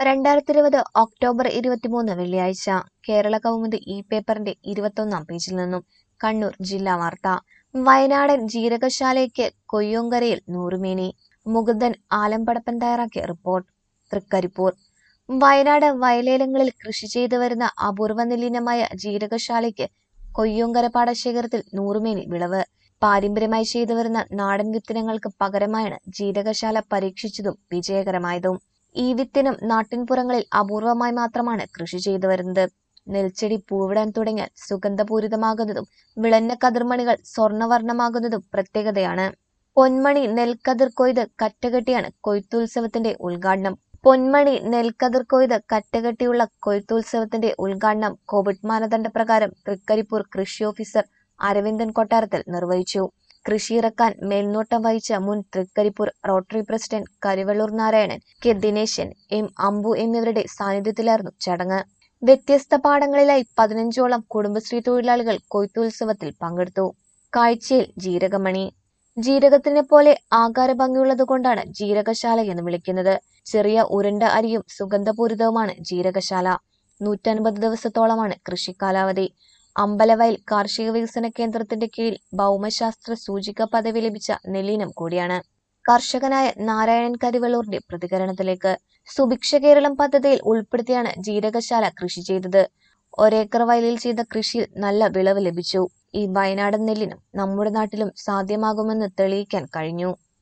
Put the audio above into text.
രണ്ടായിരത്തി ഇരുപത് ഒക്ടോബർ ഇരുപത്തിമൂന്ന് വെള്ളിയാഴ്ച കേരള കൗമുദി ഇ പേപ്പറിന്റെ ഇരുപത്തൊന്നാം പേജിൽ നിന്നും കണ്ണൂർ ജില്ലാ വാർത്ത വയനാടൻ ജീരകശാലയ്ക്ക് കൊയ്യോങ്കരയിൽ നൂറുമേനി മുകുന്ദൻ ആലമ്പടപ്പൻ തയ്യാറാക്കിയ റിപ്പോർട്ട് തൃക്കരിപ്പൂർ വയനാട് വയലേലങ്ങളിൽ കൃഷി ചെയ്തു വരുന്ന അപൂർവ നെല്ലിനമായ ജീരകശാലയ്ക്ക് കൊയ്യോങ്കര പാടശേഖരത്തിൽ നൂറുമേനി വിളവ് പാരമ്പര്യമായി ചെയ്തു വരുന്ന നാടൻ വിത്തിനങ്ങൾക്ക് പകരമായാണ് ജീരകശാല പരീക്ഷിച്ചതും വിജയകരമായതും ഈ വിത്തിനം നാട്ടിൻപുറങ്ങളിൽ അപൂർവമായി മാത്രമാണ് കൃഷി ചെയ്തു വരുന്നത് നെൽച്ചെടി പൂവിടാൻ തുടങ്ങിയാൽ സുഗന്ധപൂരിതമാകുന്നതും വിളഞ്ഞ കതിർമണികൾ സ്വർണ്ണവർണ്ണമാകുന്നതും പ്രത്യേകതയാണ് പൊന്മണി നെൽക്കതിർ കൊയ്ത് കറ്റകെട്ടിയാണ് കൊയ്ത്തുത്സവത്തിന്റെ ഉദ്ഘാടനം പൊന്മണി നെൽക്കതിർ കൊയ്ത് കറ്റകെട്ടിയുള്ള കൊയ്ത്തുത്സവത്തിന്റെ ഉദ്ഘാടനം കോവിഡ് മാനദണ്ഡ പ്രകാരം തൃക്കരിപ്പൂർ കൃഷി ഓഫീസർ അരവിന്ദൻ കൊട്ടാരത്തിൽ നിർവഹിച്ചു കൃഷി ഇറക്കാൻ മേൽനോട്ടം വഹിച്ച മുൻ Trikaripur Rotary president Karivellur Narayanan K Dineshan M Ambu എന്നിവരുടെ സാന്നിധ്യത്തിലായിരുന്നു ചടങ്ങ് വ്യത്യസ്ത പാടങ്ങളിലായി പതിനഞ്ചോളം കുടുംബശ്രീ തൊഴിലാളികൾ കൊയ്ത്തുത്സവത്തിൽ പങ്കെടുത്തു കാഴ്ചയിൽ ജീരകമണി ജീരകത്തിനെ പോലെ ആകാര ഭംഗിയുള്ളതുകൊണ്ടാണ് ജീരകശാല എന്ന് വിളിക്കുന്നത് ചെറിയ ഉരുണ്ട അരിയും സുഗന്ധപൂരിതവുമാണ് ജീരകശാല നൂറ്റൻപത് ദിവസത്തോളമാണ് കൃഷിക്കാലാവധി അമ്പലവയൽ കാർഷിക വികസന കേന്ദ്രത്തിന്റെ കീഴിൽ ഭൗമശാസ്ത്ര സൂചിക പദവി ലഭിച്ച നെല്ലിനം കൂടിയാണ് കർഷകനായ നാരായണൻ കരിവള്ളൂരിന്റെ പ്രതികരണത്തിലേക്ക് സുഭിക്ഷ കേരളം പദ്ധതിയിൽ ഉൾപ്പെടുത്തിയാണ് ജീരകശാല കൃഷി ചെയ്തത് ഒരേക്കർ വയലിൽ ചെയ്ത കൃഷിയിൽ നല്ല വിളവ് ലഭിച്ചു ഈ വയനാടൻ നെല്ലിനും നമ്മുടെ നാട്ടിലും സാധ്യമാകുമെന്ന് തെളിയിക്കാൻ കഴിഞ്ഞു